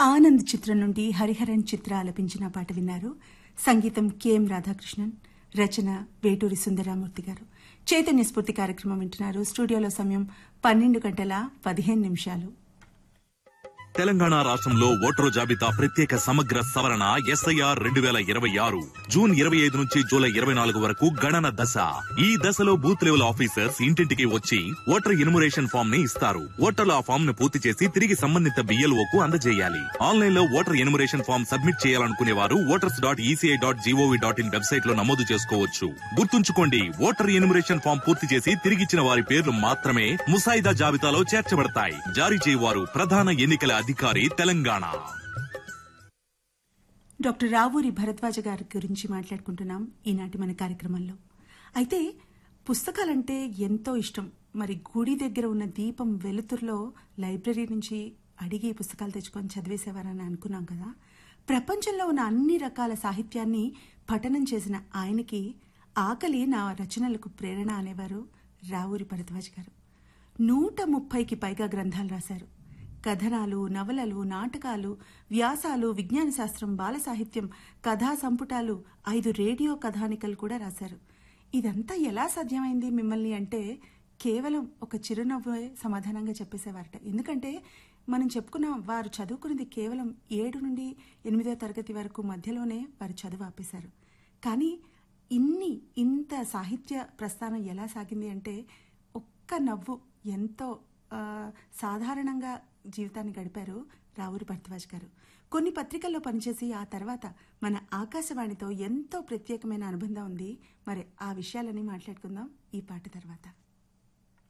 ఆనంద్ చిత్రం నుండి హరిహరన్ చిత్ర ఆలపించిన పాట విన్నారు సంగీతం కెఎం రాధాకృష్ణన్ రచన వేటూరి సుందరామూర్తి గారు చైతన్య స్ఫూర్తి కార్యక్రమం వింటున్నారు స్టూడియోలో సమయం పన్నెండు గంటల పదిహేను నిమిషాలు తెలంగాణ రాష్ట్రంలో ఓటరు జాబితా ప్రత్యేక సమగ్ర సవరణ ఎస్ఐఆర్ రెండు వేల ఇరవై ఆరు జూన్ ఇరవై ఐదు నుంచి జూలై ఇరవై నాలుగు వరకు గణన దశ ఈ దశలో బూత్ లెవెల్ ఆఫీసర్స్ ఇంటింటికి వచ్చి ఓటర్ ఇన్మురేషన్ ఫామ్ ని ఇస్తారు ఓటర్లు ఆ ఫామ్ ను పూర్తి చేసి తిరిగి సంబంధిత బిఎల్ఓ కు అందజేయాలి ఆన్లైన్ లో ఓటర్ ఇన్మురేషన్ ఫామ్ సబ్మిట్ చేయాలనుకునే వారు voters dot ECI dot GOV dot in website లో నమోదు చేసుకోవచ్చు గుర్తుంచుకోండి ఓటర్ ఇన్మురేషన్ ఫామ్ పూర్తి చేసి తిరిగిచ్చిన వారి పేర్లు మాత్రమే ముసాయిదా జాబితాలో చేర్చబడతాయి జారీ చేయవారు ప్రధాన ఎన్నికల అధికారి తెలంగాణ డాక్టర్ రావూరి భరద్వాజ గారి గురించి మాట్లాడుకుంటున్నాం ఈనాటి మన కార్యక్రమంలో అయితే పుస్తకాలంటే ఎంతో ఇష్టం మరి గుడి దగ్గర ఉన్న దీపం వెలుతురులో లైబ్రరీ నుంచి అడిగి పుస్తకాలు తెచ్చుకొని చదివేసేవారని అనుకున్నాం కదా ప్రపంచంలో ఉన్న అన్ని రకాల సాహిత్యాన్ని పఠనం చేసిన ఆయనకి ఆకలి నా రచనలకు ప్రేరణ అనేవారు రావూరి భరద్వాజ్ గారు నూట ముప్పైకి పైగా గ్రంథాలు రాశారు కథనాలు నవలలు నాటకాలు వ్యాసాలు విజ్ఞాన శాస్త్రం బాల సాహిత్యం కథా సంపుటాలు ఐదు రేడియో కథానికలు కూడా రాశారు ఇదంతా ఎలా సాధ్యమైంది మిమ్మల్ని అంటే కేవలం ఒక చిరునవ్వే సమాధానంగా చెప్పేసేవారట ఎందుకంటే మనం చెప్పుకున్న వారు చదువుకున్నది కేవలం ఏడు నుండి ఎనిమిదో తరగతి వరకు మధ్యలోనే వారు చదువు ఆపేశారు కానీ ఇన్ని ఇంత సాహిత్య ప్రస్థానం ఎలా సాగింది అంటే ఒక్క నవ్వు ఎంతో ఆ, సాధారణంగా జీవితాన్ని గడిపారు రావూరి భరద్వాజ్ గారు కొన్ని పత్రికల్లో పనిచేసి ఆ తర్వాత మన ఆకాశవాణితో ఎంతో ప్రత్యేకమైన అనుబంధం ఉంది మరి ఆ విషయాలని మాట్లాడుకుందాం ఈ పాట తర్వాత